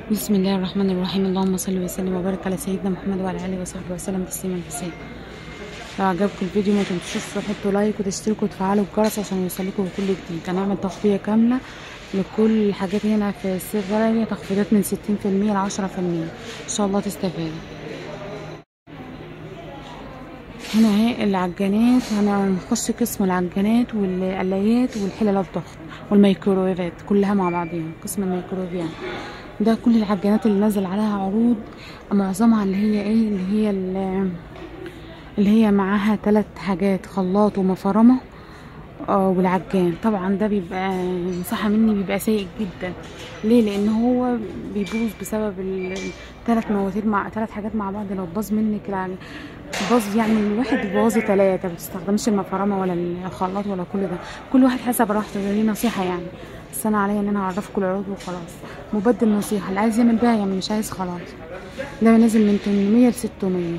بسم الله الرحمن الرحيم اللهم صل وسلم وبارك على سيدنا محمد وعلى اله وصحبه وسلم تسليما كثيرا لو عجبكم الفيديو ما تنسوش تحطوا لايك وتشتركوا وتفعلوا الجرس عشان يوصلكم كل جديد هنعمل تغطيه كامله لكل الحاجات هنا في السيف غالية تخفيضات من 60% ل 10% ان شاء الله تستفادوا هنا اهي العجانات هنخش قسم العجانات والقلايات والحلل الضغط والميكروويفات كلها مع بعضيها قسم الميكروويف ده كل العجانات اللي نزل عليها عروض معظمها اللي هي ايه اللي هي اللي هي معاها ثلاث حاجات خلاط ومفرمه آه والعجان طبعا ده بيبقى مساحة مني بيبقى سيء جدا ليه لان هو بيبوظ بسبب الثلاث مواتير مع ثلاث حاجات مع بعض لو باظ منك العجان باظ يعني الواحد بيبوظ ثلاثة ما بتستخدمش المفرمة ولا الخلاط ولا كل ده كل واحد حسب راحته دي نصيحة يعني بس انا عليا ان انا اعرفكم العروض وخلاص مبدل نصيحة اللي عايز يعمل بيها يعمل مش عايز خلاص ده نازل من 800 ل 600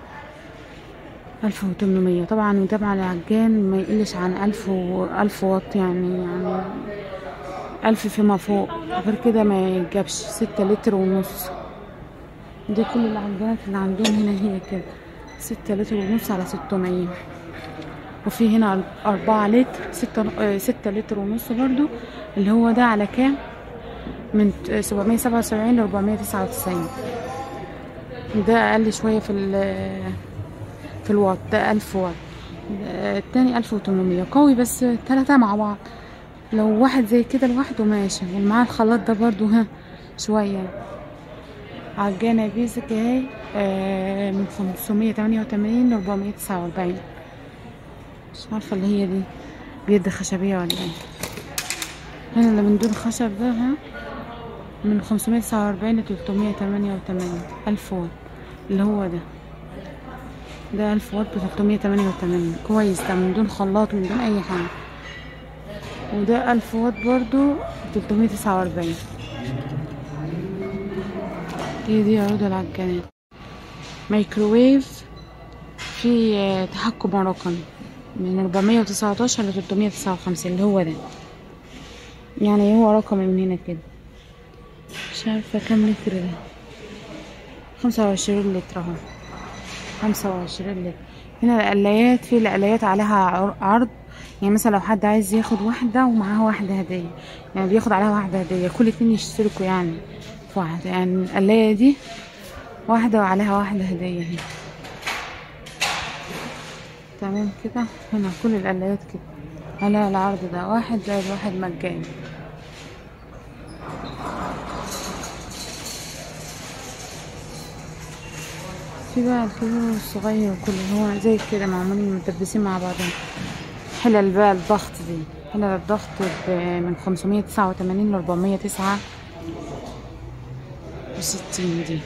ألف وتمنمية طبعا وطبعا العجان ما يقلش عن ألف و ألف واط يعني يعني ألف فيما فوق غير كده ما يجابش ستة لتر ونص دي كل العجانات اللي عندهم هنا هي كده ستة لتر ونص على ستمية وفي هنا أربعة لتر ستة ستة لتر ونص برضو اللي هو ده على كام من سبعمية سبعة وسبعين لأربعمية تسعة وتسعين ده أقل شوية في في الواط ده ألف واط التاني ألف وتمنمية قوي بس تلاتة مع بعض لو واحد زي كده لوحده ماشي ومعاه الخلاط ده برضو ها شوية عجانة بيزك اهي آه من خمسمية تمانية وتمانين لأربعمية تسعة وأربعين مش عارفة اللي هي دي بيد خشبية ولا ايه هنا اللي من دون خشب ده ها من خمسمية تسعة وأربعين لتلتمية تمانية وتمانين ألف واط اللي هو ده ده ألف واط بتلتمية تمانية وتمانين كويس ده من دون خلاط من دون أي حاجة وده ألف واط برضو بتلتمية تسعة وأربعين دي دي عروض العجانات مايكروويف في تحكم رقمي من أربعمية وتسعتاشر لتلتمية تسعة وخمسين اللي هو ده يعني هو رقمي من هنا كده مش عارفة كام لتر ده خمسة وعشرين لتر اهو خمسة وعشرين لتر هنا القلايات في القلايات عليها عرض يعني مثلا لو حد عايز ياخد واحدة ومعاها واحدة هدية يعني بياخد عليها واحدة هدية كل اتنين يشتركوا يعني في واحدة يعني القلاية دي واحدة وعليها واحدة هدية اهي تمام كده هنا كل القلايات كده عليها العرض ده واحد زائد واحد مجاني في بقى الكبير والصغير وكله هو زي كده معمولين متدبسين مع بعضهم حلل بقى الضغط دي حلل الضغط من خمسمية تسعة وتمانين لأربعمية تسعة وستين دي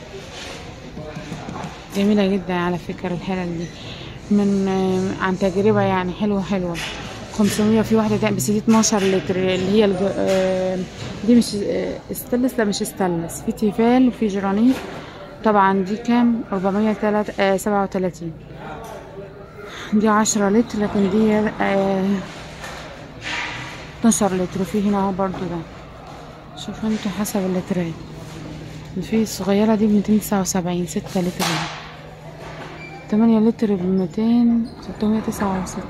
جميلة جدا على فكرة الحلل دي من عن تجربة يعني حلوة حلوة خمسمية في واحدة بس دي اتناشر لتر اللي هي الج... دي مش استلس لا مش استلس في تيفال وفي جرانيت طبعا دي كام أربعمية تلات آه سبعة وتلاتين دي عشرة لتر لكن دي آه اتناشر لتر وفي هنا اهو برضو ده شوفوا انتوا حسب اللترات في الصغيرة دي بميتين تسعة وسبعين ستة لتر تمانية لتر بميتين ستمية تسعة وستين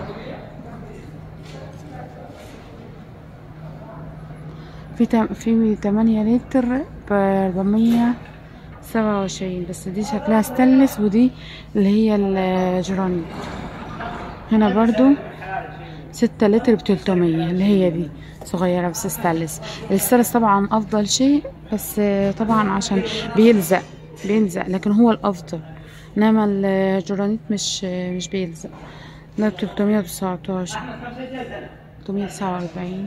في تم في تمانية لتر بأربعمية سبعة وعشرين بس دي شكلها ستانلس ودي اللي هي الجرانيت هنا برضو ستة لتر بتلتمية اللي هي دي صغيرة بس ستانلس الستانلس طبعا أفضل شيء بس طبعا عشان بيلزق بيلزق لكن هو الأفضل إنما الجرانيت مش مش بيلزق ده بتلتمية وتسعتاشر تلتمية تسعة وأربعين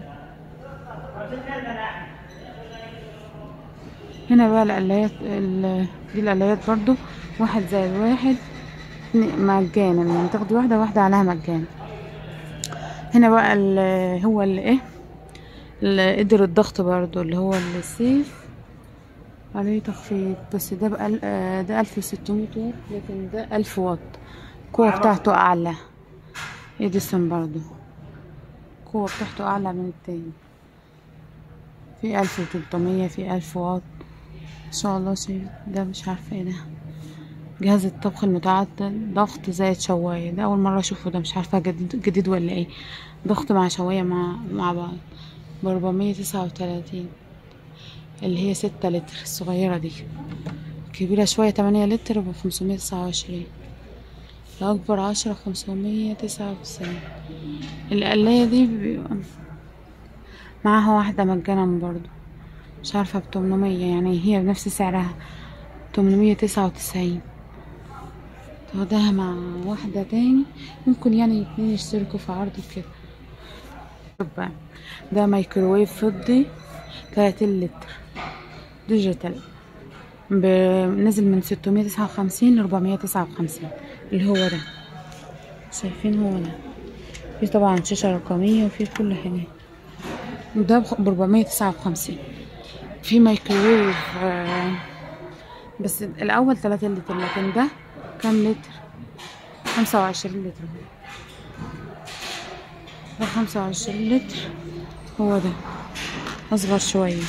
هنا بقى القلايات دي القلايات برضو واحد زائد واحد مجانا يعني تاخدي واحدة واحدة عليها مجانا هنا بقى هو اللي ايه قدر الضغط برضو اللي هو السيف عليه تخفيض بس ده بقى ده ألف وستمية واط لكن ده ألف واط القوة بتاعته أعلى إديسون برضو القوة بتاعته أعلى من التاني في ألف وتلتمية في ألف واط ما شاء الله شايف ده مش عارفة ايه ده جهاز الطبخ المتعدد ضغط زائد شواية ده أول مرة أشوفه ده مش عارفة جديد, جديد ولا ايه ضغط مع شواية مع مع بعض بأربعمية تسعة وتلاتين اللي هي ستة لتر الصغيرة دي كبيرة شوية تمانية لتر بخمسمية تسعة وعشرين الأكبر عشرة خمسمية تسعة وتسعين القلاية دي بيبقى معاها واحدة مجانا برضو مش عارفة بتمنمية يعني هي بنفس سعرها تمنمية تسعة وتسعين تاخدها مع واحدة تاني ممكن يعني اتنين يشتركوا في عرض كده بقى ده مايكروويف فضي تلاتين لتر ديجيتال نزل من ستمية تسعة وخمسين لأربعمية تسعة وخمسين اللي هو ده شايفين هو ده في طبعا شاشة رقمية وفي كل حاجة وده بأربعمية تسعة وخمسين في مايكروويف آه بس الأول تلاتين لتر لكن ده كام لتر خمسة وعشرين لتر ده خمسة وعشرين لتر هو ده أصغر شوية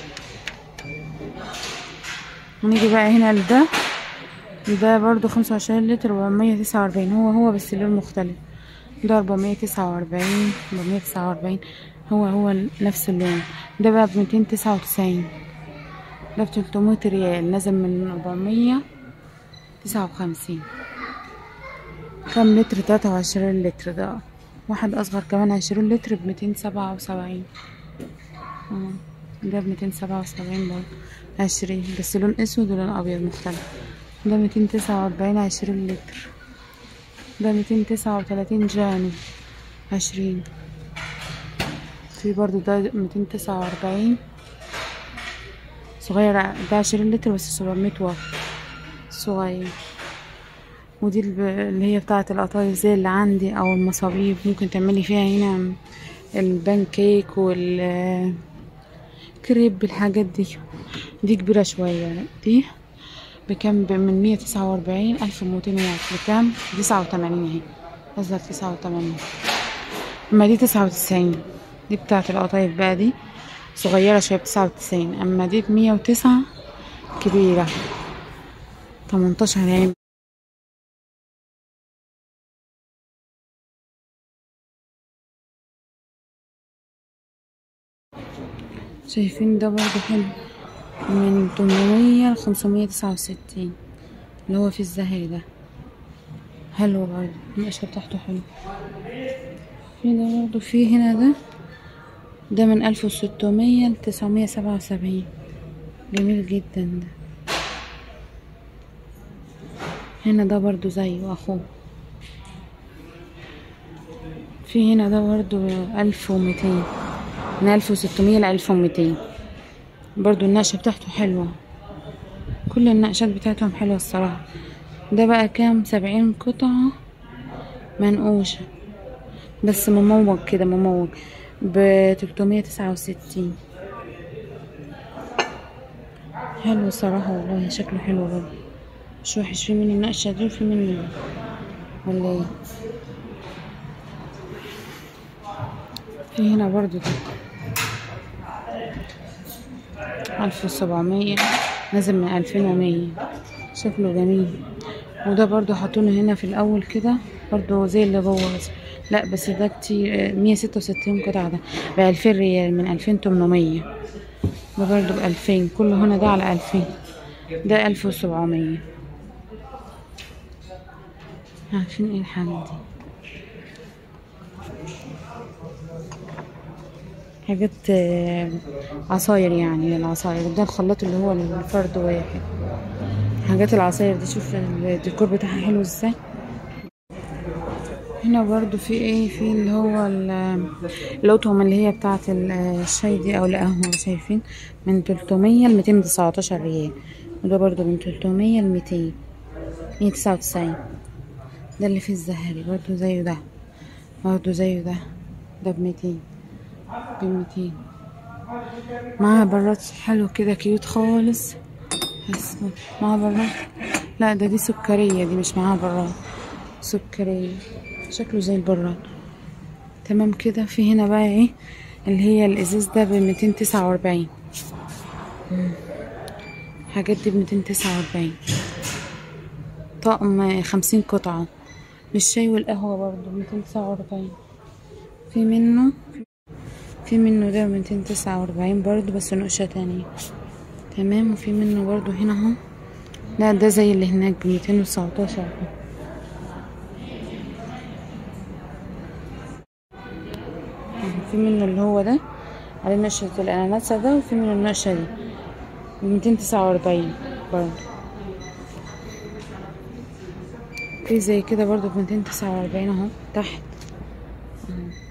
ونيجي بقى هنا لده ده برضو خمسة وعشرين لتر أربعمية تسعة وأربعين هو هو بس اللون مختلف ده أربعمية تسعة وأربعين أربعمية تسعة وأربعين هو هو نفس اللون ده بقى بميتين تسعة وتسعين ده بتلتمية ريال نزل من أربعمية تسعة وخمسين كام لتر تلاتة وعشرين لتر ده واحد أصغر كمان عشرين لتر بميتين سبعة وسبعين ده بميتين سبعة وسبعين برضه عشرين بس لون أسود ولون أبيض مختلف ده ميتين تسعة وأربعين عشرين لتر ده ميتين تسعة وتلاتين جاني عشرين في برضو ده ميتين تسعة وأربعين صغير ده عشرين لتر بس سبعمية واط صغير ودي اللي هي بتاعة القطايف زي اللي عندي أو المصابيب ممكن تعملي فيها هنا البان كيك والكريب الحاجات دي دي كبيرة شوية دي بكام من مية تسعة وأربعين ألف ومتين واط بكام تسعة وتمانين اهي نازلة تسعة وتمانين أما دي تسعة وتسعين دي بتاعة القطايف بقى دي صغيرة شوية بتسعة وتسعين أما دي بمية وتسعة كبيرة تمنتاشر يعني شايفين ده برضه حلو من تمنمية لخمسمية تسعة وستين اللي هو في الزهري ده حلو برضه النقشة بتاعته حلو في ده برضه في هنا ده ده من ألف وستمية لتسعمية سبعة وسبعين جميل جدا ده هنا ده برضو زيه أخوه في هنا ده برضو ألف ومتين من ألف وستمية لألف ومتين برضو النقشة بتاعته حلوة كل النقشات بتاعتهم حلوة الصراحة ده بقى كام سبعين قطعة منقوشة بس مموج كده مموج بتلتمية تسعة وستين حلو الصراحة والله شكله حلو برضه مش وحش في مني النقشة دي وفي مني ولا ايه في هنا برضو ده ألف وسبعمية نازل من ألفين ومية شكله جميل وده برضو حاطينه هنا في الأول كده برضو زي اللي جوه لا بس ده كتير مية ستة وستين قطعة ده بألفين ريال من ألفين تمنمية ده برضو بألفين كله هنا ده على ألفين ده ألف وسبعمية عارفين ايه الحاجات دي حاجات آه، عصاير يعني العصاير ده الخلاط اللي هو الفرد واحد حاجات العصاير دي شوف الديكور بتاعها حلو ازاي هنا برضو في ايه في اللي هو ال- الاطعمة اللي هي بتاعة ال- الشاي دي او القهوة شايفين من تلتمية لميتين تسعتاشر ريال وده برضو من تلتمية لميتين مية تسعة وتسعين ده اللي فيه الزهري برضو زيه ده برضو زيه ده ده بميتين بميتين معاها براد حلو كده كيوت خالص بس معاها براد لا ده دي سكرية دي مش معاها براد سكرية شكله زي البراد تمام كده في هنا بقى ايه اللي هي الازاز ده بميتين تسعة واربعين الحاجات دي بميتين تسعة وأربعين طقم خمسين قطعة للشاي والقهوة برضو ميتين تسعة وأربعين في منه في منه ده ميتين تسعة وأربعين برضو بس نقشة تانية تمام وفي منه برضو هنا اهو لا ده زي اللي هناك بميتين وتسعتاشر في منه اللي هو ده عليه نقشة الأناناسة ده وفي منه النقشة دي بميتين تسعة وأربعين برضو في زي كده برضو بميتين تسعة وأربعين اهو تحت اهو